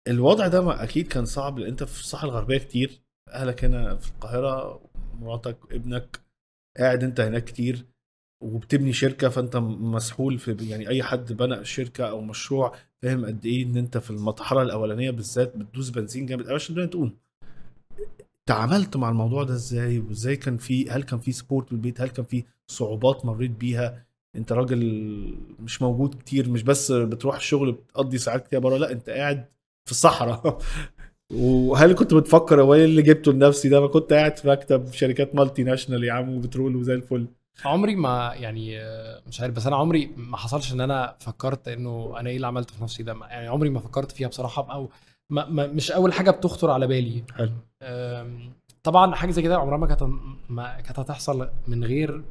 الوضع ده ما اكيد كان صعب لان انت في الساحه الغربيه كتير اهلك هنا في القاهره مراتك ابنك قاعد انت هناك كتير وبتبني شركه فانت مسحول في يعني اي حد بنى شركه او مشروع فاهم قد ايه ان انت في المرحله الاولانيه بالذات بتدوس بنزين جامد قوي عشان الدنيا تقوم تعاملت مع الموضوع ده ازاي وازاي كان في هل كان في سبورت في البيت هل كان في صعوبات مريت بيها انت راجل مش موجود كتير مش بس بتروح الشغل بتقضي ساعات كتير بره لا انت قاعد في الصحراء وهل كنت بتفكر هو ايه اللي جبته لنفسي ده ما كنت قاعد في مكتب شركات مالتي ناشونال يا عم وبترول وزي الفل عمري ما يعني آه، مش عارف بس انا عمري ما حصلش ان انا فكرت انه انا ايه اللي عملته في نفسي ده ما- يعني عمري ما فكرت فيها بصراحه او ما ما مش اول حاجه بتخطر على بالي حلو أم، طبعا حاجه زي كده عمرها ما كانت ما كانت هتحصل من غير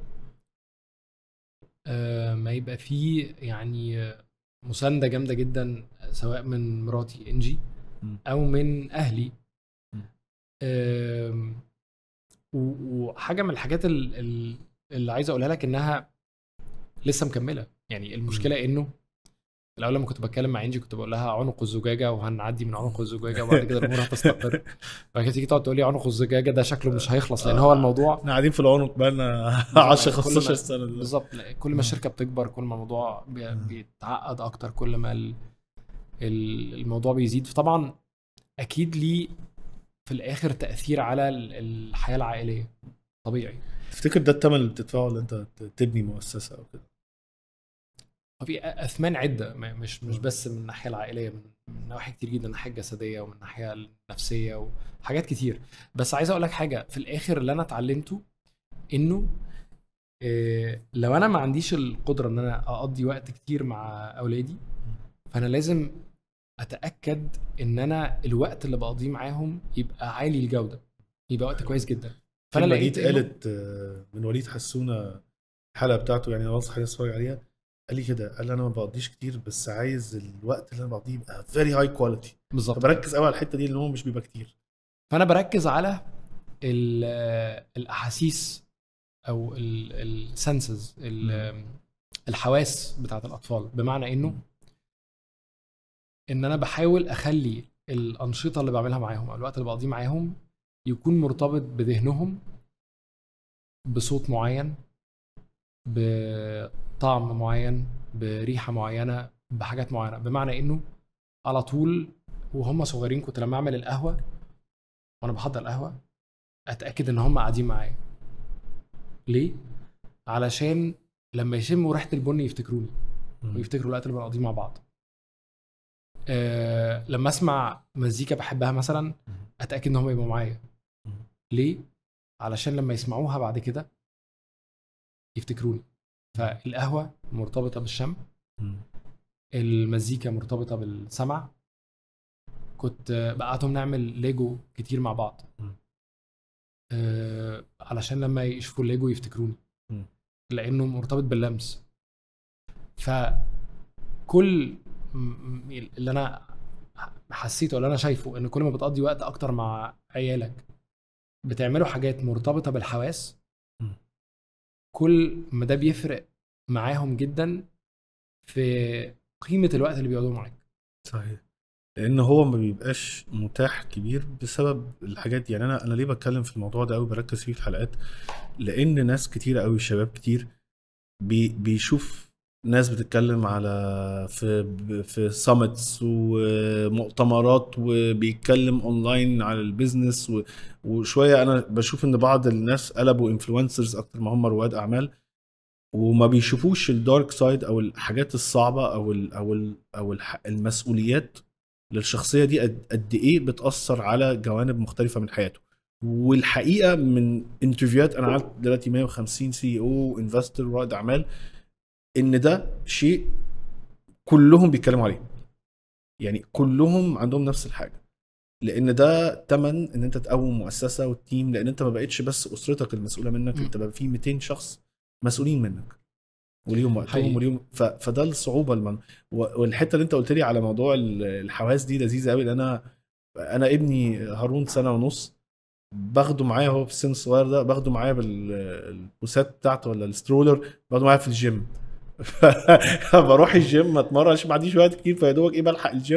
أه، ما يبقى فيه يعني أه، مسانده جامده جدا سواء من مراتي انجي م. او من اهلي م. أم، و- وحاجه من الحاجات ال- ال- اللي عايز اقولها لك انها لسه مكمله يعني المشكله انه في الاول لما كنت بتكلم مع انجي كنت بقول لها عنق الزجاجه وهنعدي من عنق الزجاجه وبعد كده الامور هتستقر بعد كده تيجي تقعد تقول لي عنق الزجاجه ده شكله مش هيخلص لان هو الموضوع احنا قاعدين في العنق بقالنا 10 15 سنه دلوقتي. بالظبط لا، كل ما الشركه بتكبر كل ما الموضوع بي- مم. بيتعقد اكتر كل ما ال- ال- الموضوع بيزيد فطبعا اكيد ليه في الاخر تاثير على ال- الحياه العائليه طبيعي تفتكر ده الثمن اللي بتدفعه اللي انت تبني مؤسسه او كده وفي اثمان عده ما- مش مش بس من الناحيه العائليه من من نواحي كتير جدا من الناحيه الجسديه ومن الناحيه النفسيه وحاجات كتير بس عايز اقول لك حاجه في الاخر اللي انا اتعلمته انه إيه، لو انا ما عنديش القدره ان انا اقضي وقت كتير مع اولادي فانا لازم اتاكد ان انا الوقت اللي بقضيه معاهم يبقى عالي الجوده يبقى وقت كويس جدا فانا فانا لقيت لقيت إنه- قالت آه، من وليد حسونه الحلقه بتاعته يعني انا انصح الناس تتفرج عليها قال لي كده قال لي انا ما بقضيش كتير بس عايز الوقت اللي انا بقضيه يبقى فيري هاي كواليتي بالظبط فبركز قوي على الحته دي اللي هو مش بيبقى كتير فانا بركز على ال- الاحاسيس او السنسز الحواس بتاعت الاطفال بمعنى انه ان انا بحاول اخلي الانشطه اللي بعملها معاهم او الوقت اللي بقضيه معاهم يكون مرتبط بذهنهم بصوت معين بطعم معين بريحه معينه بحاجات معينه بمعنى انه على طول وهم صغيرين كنت لما اعمل القهوه وانا بحضر القهوه اتاكد ان هم قاعدين معايا ليه علشان لما يشموا ريحه البن يفتكروني ويفتكروا الوقت اللي بنقضيه مع بعض أه لما اسمع مزيكا بحبها مثلا اتاكد ان هم يبقوا معايا ليه علشان لما يسمعوها بعد كده يفتكروني فالقهوه مرتبطه بالشم المزيكا مرتبطه بالسمع كنت بقعدهم نعمل ليجو كتير مع بعض مم. آه علشان لما يشوفوا الليجو يفتكروني مم. لانه مرتبط باللمس فكل م- م- اللي انا حسيته اللي انا شايفه ان كل ما بتقضي وقت اكتر مع عيالك بتعملوا حاجات مرتبطه بالحواس مم. كل ما ده بيفرق معاهم جدا في قيمه الوقت اللي بيقعدوا معاك صحيح لان هو ما بيبقاش متاح كبير بسبب الحاجات دي يعني انا انا ليه بتكلم في الموضوع ده قوي بركز فيه في الحلقات لان ناس كتيره قوي شباب كتير بي بيشوف ناس بتتكلم على في في سامتس ومؤتمرات وبيتكلم اونلاين على البيزنس و- وشويه انا بشوف ان بعض الناس قلبوا انفلونسرز اكتر ما هم رواد اعمال وما بيشوفوش الدارك سايد او الحاجات الصعبه او ال او ال او الح- المسؤوليات للشخصيه دي قد قد ايه بتاثر على جوانب مختلفه من حياته والحقيقه من انترفيوهات انا عملت دلوقتي 150 سي او انفستور رائد اعمال ان ده شيء كلهم بيتكلموا عليه يعني كلهم عندهم نفس الحاجه لان ده تمن ان انت تقوم مؤسسه والتيم لان انت ما بقتش بس اسرتك المسؤوله منك م. انت بقى في 200 شخص مسؤولين منك وليهم وقتهم حقيقي. وليهم ف... فده الصعوبه المن... و- والحته اللي انت قلت لي على موضوع ال- الحواس دي لذيذه قوي لان انا انا ابني هارون سنه ونص باخده معايا هو في السن الصغير ده باخده معايا بالبوسات بتاعته ولا السترولر باخده معايا في الجيم بروح الجيم اتمرن عشان ما عنديش وقت كتير فيا دوبك ايه بلحق الجيم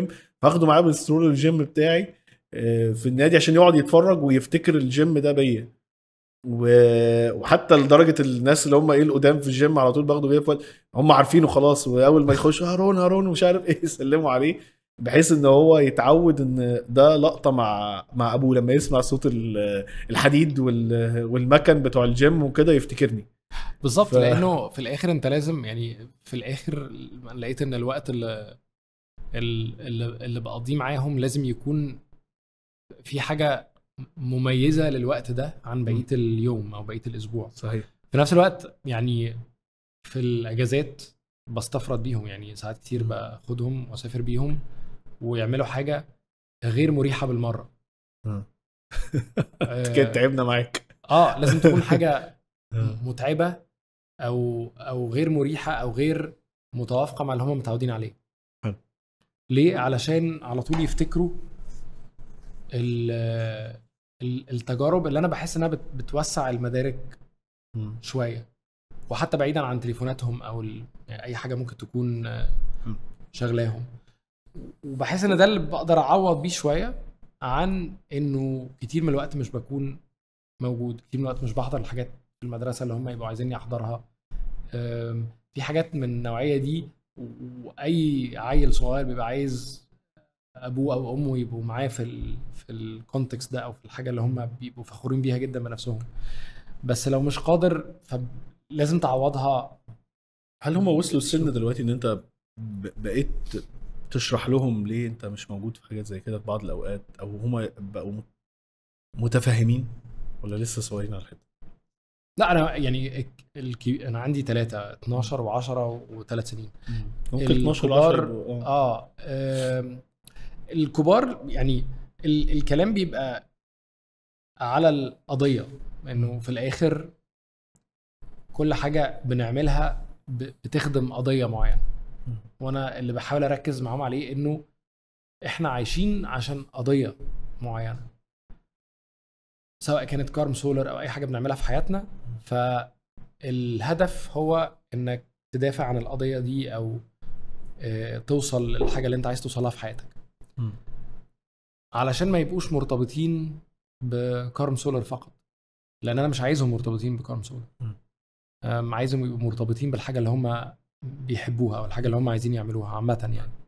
هاخده معايا بالسترول الجيم بتاعي آه، في النادي عشان يقعد يتفرج ويفتكر الجيم ده بيا و- وحتى لدرجه الناس اللي هم ايه القدام في الجيم على طول باخده بيا في وقت- هم عارفينه خلاص واول ما يخش هارون هارون ومش عارف ايه يسلموا عليه بحيث ان هو يتعود ان ده لقطه مع مع ابوه لما يسمع صوت ال- الحديد وال- والمكن بتوع الجيم وكده يفتكرني بالظبط ف- لانه في الاخر انت لازم يعني في الاخر لقيت ان الوقت اللي اللي, اللي بقضيه معاهم لازم يكون في حاجه مميزه للوقت ده عن بقيه اليوم او بقيه الاسبوع صحيح في نفس الوقت يعني في الاجازات بستفرد بيهم يعني ساعات كتير مم. باخدهم واسافر بيهم ويعملوا حاجه غير مريحه بالمره آه. آه، كده تعبنا معاك اه لازم تكون حاجه آه. متعبه او او غير مريحه او غير متوافقه مع اللي هم متعودين عليه حلو. ليه علشان على طول يفتكروا ال- ال- التجارب اللي انا بحس انها بت- بتوسع المدارك مم. شويه وحتى بعيدا عن تليفوناتهم او ال- يعني اي حاجه ممكن تكون آه، م. شغلاهم وبحس ان ده اللي بقدر اعوض بيه شويه عن انه كتير من الوقت مش بكون موجود كتير من الوقت مش بحضر الحاجات في المدرسه اللي هم يبقوا عايزيني احضرها أم، في حاجات من النوعيه دي و- واي عيل صغير بيبقى عايز ابوه او امه يبقوا معاه في ال في الكونتكست ده او في الحاجه اللي هم بيبقوا فخورين بيها جدا بنفسهم بس لو مش قادر فلازم تعوضها هل هم وصلوا السن دلوقتي ان انت ب- بقيت تشرح لهم ليه انت مش موجود في حاجات زي كده في بعض الاوقات او هم بقوا مت- متفاهمين ولا لسه صغيرين على الحته لا انا يعني الك- الكي... انا عندي ثلاثه 12 و10 وثلاث سنين ممكن 12 و 10 الكبار يبقوا- اه اه آم، الكبار يعني ال... الكلام بيبقى على القضيه انه في الاخر كل حاجه بنعملها ب... بتخدم قضيه معينه مم. وانا اللي بحاول اركز معاهم عليه انه احنا عايشين عشان قضيه معينه سواء كانت كارم سولر او اي حاجه بنعملها في حياتنا فالهدف هو انك تدافع عن القضيه دي او آه، توصل للحاجه اللي انت عايز توصلها في حياتك مم. علشان ما يبقوش مرتبطين بكارم سولر فقط لان انا مش عايزهم مرتبطين بكارم سولر مم. أم، عايزهم يبقوا مرتبطين بالحاجه اللي هم بيحبوها او الحاجه اللي هم عايزين يعملوها عامه يعني